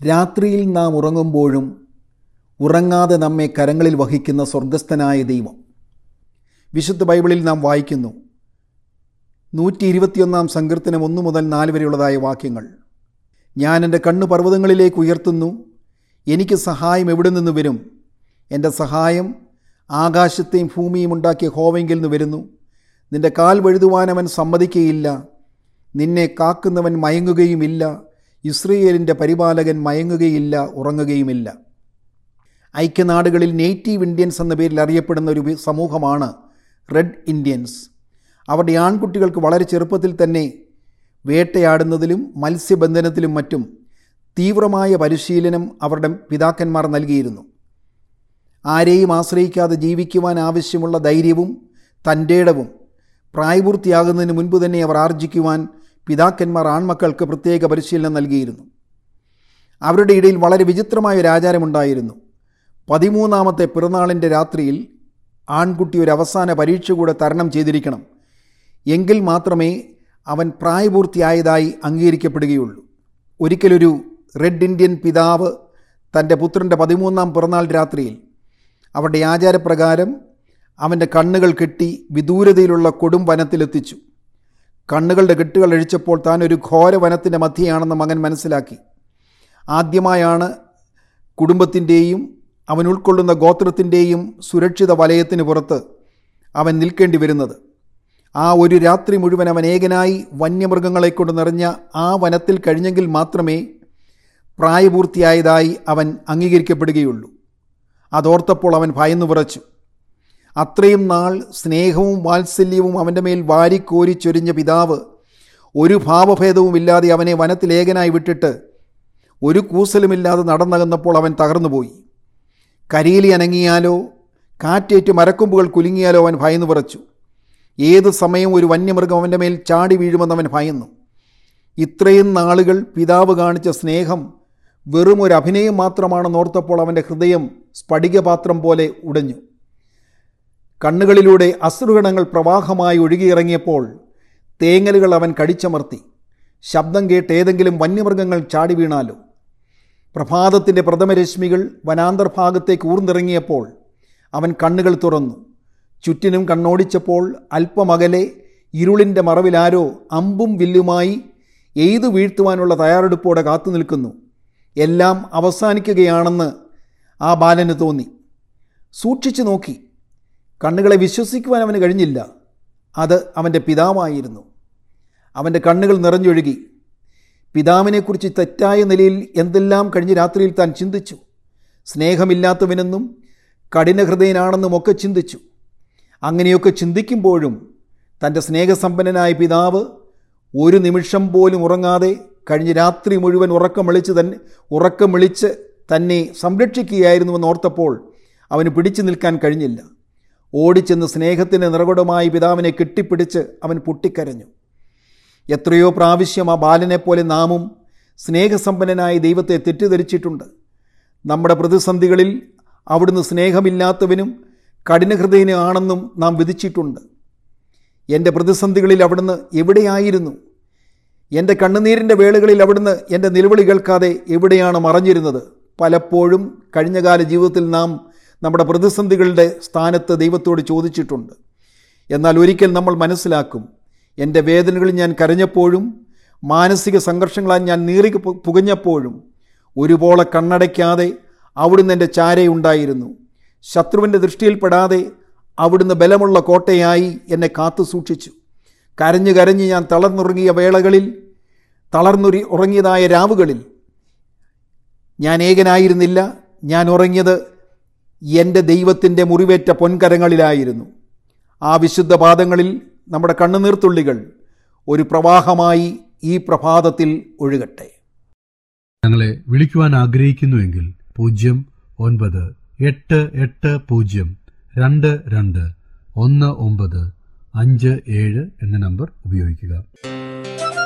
രാത്രിയിൽ നാം ഉറങ്ങുമ്പോഴും ഉറങ്ങാതെ നമ്മെ കരങ്ങളിൽ വഹിക്കുന്ന സ്വർഗസ്ഥനായ ദൈവം വിശുദ്ധ ബൈബിളിൽ നാം വായിക്കുന്നു നൂറ്റി ഇരുപത്തിയൊന്നാം സങ്കീർത്തനം ഒന്നു മുതൽ നാല് വരെയുള്ളതായ വാക്യങ്ങൾ ഞാൻ എൻ്റെ കണ്ണ് പർവ്വതങ്ങളിലേക്ക് ഉയർത്തുന്നു എനിക്ക് സഹായം എവിടെ നിന്ന് വരും എൻ്റെ സഹായം ആകാശത്തെയും ഭൂമിയും ഉണ്ടാക്കിയ ഹോവെങ്കിൽ നിന്ന് വരുന്നു നിന്റെ കാൽ വഴുതുവാൻ അവൻ സമ്മതിക്കുകയില്ല നിന്നെ കാക്കുന്നവൻ മയങ്ങുകയുമില്ല ഇസ്രയേലിൻ്റെ പരിപാലകൻ മയങ്ങുകയില്ല ഉറങ്ങുകയുമില്ല ഐക്യനാടുകളിൽ നേറ്റീവ് ഇന്ത്യൻസ് എന്ന പേരിൽ അറിയപ്പെടുന്ന ഒരു വി- സമൂഹമാണ് റെഡ് ഇന്ത്യൻസ് അവരുടെ ആൺകുട്ടികൾക്ക് വളരെ ചെറുപ്പത്തിൽ തന്നെ വേട്ടയാടുന്നതിലും മത്സ്യബന്ധനത്തിലും മറ്റും തീവ്രമായ പരിശീലനം അവരുടെ പിതാക്കന്മാർ നൽകിയിരുന്നു ആരെയും ആശ്രയിക്കാതെ ജീവിക്കുവാൻ ആവശ്യമുള്ള ധൈര്യവും തൻ്റെടവും പ്രായപൂർത്തിയാകുന്നതിന് മുൻപ് തന്നെ അവർ ആർജിക്കുവാൻ പിതാക്കന്മാർ ആൺമക്കൾക്ക് പ്രത്യേക പരിശീലനം നൽകിയിരുന്നു അവരുടെ ഇടയിൽ വളരെ വിചിത്രമായ ഒരു ആചാരമുണ്ടായിരുന്നു പതിമൂന്നാമത്തെ പിറന്നാളിൻ്റെ രാത്രിയിൽ ആൺകുട്ടി ഒരു അവസാന പരീക്ഷ കൂടെ തരണം ചെയ്തിരിക്കണം എങ്കിൽ മാത്രമേ അവൻ പ്രായപൂർത്തിയായതായി അംഗീകരിക്കപ്പെടുകയുള്ളൂ ഒരിക്കലൊരു റെഡ് ഇന്ത്യൻ പിതാവ് തൻ്റെ പുത്രൻ്റെ പതിമൂന്നാം പിറന്നാൾ രാത്രിയിൽ അവരുടെ ആചാരപ്രകാരം അവൻ്റെ കണ്ണുകൾ കെട്ടി വിദൂരതയിലുള്ള കൊടും വനത്തിലെത്തിച്ചു കണ്ണുകളുടെ കെട്ടുകൾ അഴിച്ചപ്പോൾ താൻ ഒരു ഘോര വനത്തിൻ്റെ മധ്യയാണെന്ന് മകൻ മനസ്സിലാക്കി ആദ്യമായാണ് കുടുംബത്തിൻ്റെയും അവൻ ഉൾക്കൊള്ളുന്ന ഗോത്രത്തിൻ്റെയും സുരക്ഷിത വലയത്തിന് പുറത്ത് അവൻ നിൽക്കേണ്ടി വരുന്നത് ആ ഒരു രാത്രി മുഴുവൻ അവൻ ഏകനായി വന്യമൃഗങ്ങളെ കൊണ്ട് നിറഞ്ഞ ആ വനത്തിൽ കഴിഞ്ഞെങ്കിൽ മാത്രമേ പ്രായപൂർത്തിയായതായി അവൻ അംഗീകരിക്കപ്പെടുകയുള്ളൂ അതോർത്തപ്പോൾ അവൻ ഭയന്നു വിറച്ചു അത്രയും നാൾ സ്നേഹവും വാത്സല്യവും അവൻ്റെ മേൽ വാരിക്കോരി ചൊരിഞ്ഞ പിതാവ് ഒരു ഭാവഭേദവുമില്ലാതെ അവനെ വനത്തിൽ ഏകനായി വിട്ടിട്ട് ഒരു കൂസലുമില്ലാതെ നടന്നകന്നപ്പോൾ അവൻ തകർന്നുപോയി കരിയിലി അനങ്ങിയാലോ കാറ്റേറ്റ് മരക്കൊമ്പുകൾ കുലുങ്ങിയാലോ അവൻ ഭയന്നു വിറച്ചു ഏത് സമയവും ഒരു വന്യമൃഗം അവൻ്റെ മേൽ ചാടി വീഴുമെന്ന് അവൻ ഭയന്നു ഇത്രയും നാളുകൾ പിതാവ് കാണിച്ച സ്നേഹം വെറും ഒരു അഭിനയം മാത്രമാണെന്ന് ഓർത്തപ്പോൾ അവൻ്റെ ഹൃദയം സ്ഫടികപാത്രം പോലെ ഉടഞ്ഞു കണ്ണുകളിലൂടെ അശ്രുഗണങ്ങൾ പ്രവാഹമായി ഒഴുകിയിറങ്ങിയപ്പോൾ തേങ്ങലുകൾ അവൻ കടിച്ചമർത്തി ശബ്ദം കേട്ട് ഏതെങ്കിലും വന്യമൃഗങ്ങൾ ചാടി വീണാലോ പ്രഭാതത്തിൻ്റെ പ്രഥമരശ്മികൾ വനാന്തർഭാഗത്തേക്ക് ഊർന്നിറങ്ങിയപ്പോൾ അവൻ കണ്ണുകൾ തുറന്നു ചുറ്റിനും കണ്ണോടിച്ചപ്പോൾ അല്പമകലെ ഇരുളിൻ്റെ മറവിലാരോ അമ്പും വില്ലുമായി എയ്തു വീഴ്ത്തുവാനുള്ള തയ്യാറെടുപ്പോടെ കാത്തു നിൽക്കുന്നു എല്ലാം അവസാനിക്കുകയാണെന്ന് ആ ബാലന് തോന്നി സൂക്ഷിച്ചു നോക്കി കണ്ണുകളെ വിശ്വസിക്കുവാൻ അവന് കഴിഞ്ഞില്ല അത് അവൻ്റെ പിതാവായിരുന്നു അവൻ്റെ കണ്ണുകൾ നിറഞ്ഞൊഴുകി പിതാവിനെക്കുറിച്ച് തെറ്റായ നിലയിൽ എന്തെല്ലാം കഴിഞ്ഞ രാത്രിയിൽ താൻ ചിന്തിച്ചു സ്നേഹമില്ലാത്തവനെന്നും കഠിനഹൃദയനാണെന്നും ഒക്കെ ചിന്തിച്ചു അങ്ങനെയൊക്കെ ചിന്തിക്കുമ്പോഴും തൻ്റെ സ്നേഹസമ്പന്നനായ പിതാവ് ഒരു നിമിഷം പോലും ഉറങ്ങാതെ കഴിഞ്ഞ രാത്രി മുഴുവൻ ഉറക്കം വിളിച്ച് തന്നെ ഉറക്കം വിളിച്ച് തന്നെ സംരക്ഷിക്കുകയായിരുന്നുവെന്ന് ഓർത്തപ്പോൾ അവന് പിടിച്ചു നിൽക്കാൻ കഴിഞ്ഞില്ല ഓടിച്ചെന്ന് സ്നേഹത്തിൻ്റെ നിറകുടമായി പിതാവിനെ കെട്ടിപ്പിടിച്ച് അവൻ പൊട്ടിക്കരഞ്ഞു എത്രയോ പ്രാവശ്യം ആ ബാലനെപ്പോലെ നാമും സ്നേഹസമ്പന്നനായ ദൈവത്തെ തെറ്റിദ്ധരിച്ചിട്ടുണ്ട് നമ്മുടെ പ്രതിസന്ധികളിൽ അവിടുന്ന് സ്നേഹമില്ലാത്തവനും കഠിനഹൃദയനാണെന്നും നാം വിധിച്ചിട്ടുണ്ട് എൻ്റെ പ്രതിസന്ധികളിൽ അവിടുന്ന് എവിടെയായിരുന്നു എൻ്റെ കണ്ണുനീരിൻ്റെ വേളകളിൽ അവിടുന്ന് എൻ്റെ നിലവിളി കേൾക്കാതെ എവിടെയാണ് മറഞ്ഞിരുന്നത് പലപ്പോഴും കഴിഞ്ഞകാല ജീവിതത്തിൽ നാം നമ്മുടെ പ്രതിസന്ധികളുടെ സ്ഥാനത്ത് ദൈവത്തോട് ചോദിച്ചിട്ടുണ്ട് എന്നാൽ ഒരിക്കൽ നമ്മൾ മനസ്സിലാക്കും എൻ്റെ വേദനകളിൽ ഞാൻ കരഞ്ഞപ്പോഴും മാനസിക സംഘർഷങ്ങളാൽ ഞാൻ നീറി പു- പുകഞ്ഞപ്പോഴും ഒരുപോലെ കണ്ണടയ്ക്കാതെ അവിടുന്ന് എൻ്റെ ചാരയുണ്ടായിരുന്നു ശത്രുവിൻ്റെ ദൃഷ്ടിയിൽപ്പെടാതെ അവിടുന്ന് ബലമുള്ള കോട്ടയായി എന്നെ കാത്തു സൂക്ഷിച്ചു കരഞ്ഞു കരഞ്ഞ് ഞാൻ തളർന്നുറങ്ങിയ വേളകളിൽ തളർന്നുറി ഉറങ്ങിയതായ രാവുകളിൽ ഞാൻ ഏകനായിരുന്നില്ല ഞാൻ ഉറങ്ങിയത് എൻ്റെ ദൈവത്തിൻ്റെ മുറിവേറ്റ പൊൻകരങ്ങളിലായിരുന്നു ആ വിശുദ്ധ പാദങ്ങളിൽ നമ്മുടെ കണ്ണുനീർത്തുള്ളികൾ ഒരു പ്രവാഹമായി ഈ പ്രഭാതത്തിൽ ഒഴുകട്ടെ ഞങ്ങളെ വിളിക്കുവാൻ ആഗ്രഹിക്കുന്നുവെങ്കിൽ പൂജ്യം ഒൻപത് എട്ട് എട്ട് പൂജ്യം രണ്ട് രണ്ട് ഒന്ന് ഒമ്പത് അഞ്ച് ഏഴ് എന്ന നമ്പർ ഉപയോഗിക്കുക